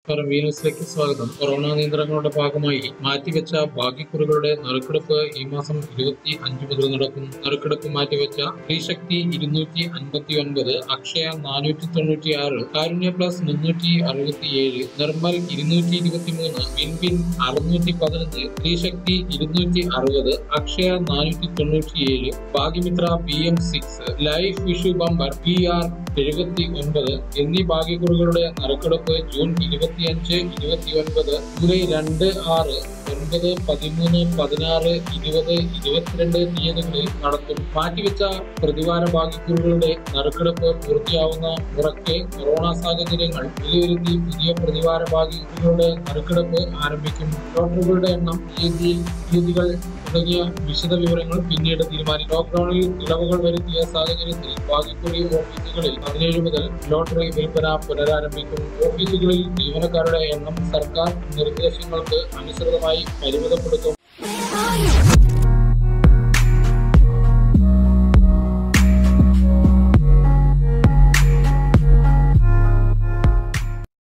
നമസ്കാരം വീനൂസിലേക്ക് സ്വാഗതം കൊറോണ നിയന്ത്രണങ്ങളുടെ ഭാഗമായി മാറ്റിവെച്ച ഭാഗ്യക്കുറികളുടെ നറുക്കെടുപ്പ് ഈ മാസം ഇരുപത്തി അഞ്ച് മുതൽ നടക്കും നറുക്കെടുപ്പ് മാറ്റിവെച്ച സ്ത്രീശക്തി ഇരുന്നൂറ്റി അൻപത്തി ഒൻപത് അക്ഷയ നാനൂറ്റി തൊണ്ണൂറ്റി ആറ് കാരുണ്യ പ്ലസ് മുന്നൂറ്റി അറുപത്തിയേഴ് നിർമ്മൽ ഇരുന്നൂറ്റി ഇരുപത്തി മൂന്ന് വിൻപിൻ അറുന്നൂറ്റി പതിനഞ്ച് സ്ത്രീശക്തി ഇരുന്നൂറ്റി അറുപത് അക്ഷയ നാനൂറ്റി തൊണ്ണൂറ്റിയേഴ് Bhagyamithra P M six life Vishu bumper P R എഴുപത്തി ഒൻപത് എന്നീ ഭാഗ്യക്കുറികളുടെ നറുക്കെടുപ്പ് ജൂൺ ഇരുപത്തിയഞ്ച് ഇരുപത്തി ഒൻപത് ജൂലൈ രണ്ട് ആറ് ഒൻപത് പതിമൂന്ന് പതിനാറ് ഇരുപത് ഇരുപത്തിരണ്ട് തീയതികളിൽ നടത്തും മാറ്റിവെച്ച പ്രതിവാര ഭാഗ്യക്കുറികളുടെ നറുക്കെടുപ്പ് പൂർത്തിയാവുന്ന മുറയ്ക്ക് കൊറോണ സാഹചര്യങ്ങൾ വിലയിരുത്തി പുതിയ പ്രതിവാര ഭാഗ്യക്കുറികളുടെ നറുക്കെടുപ്പ് ആരംഭിക്കും ലോട്ടറികളുടെ എണ്ണം തീയതി തീയതികൾ തുടങ്ങിയ വിശദ വിവരങ്ങൾ പിന്നീട് തീരുമാനിക്കും ലോക്ക്ഡൌണിൽ ഇളവുകൾ വരുത്തിയ സാഹചര്യത്തിൽ ഭാഗ്യക്കുറി ഓഫീസുകളിൽ പതിനേഴ് മുതൽ ലോട്ടറി വിൽപ്പന പുനരാരംഭിക്കും ഓഫീസുകളിൽ ജീവനക്കാരുടെ എണ്ണം സർക്കാർ നിർദ്ദേശങ്ങൾക്ക് അനുസൃതമായി പരിമിതപ്പെടുത്തും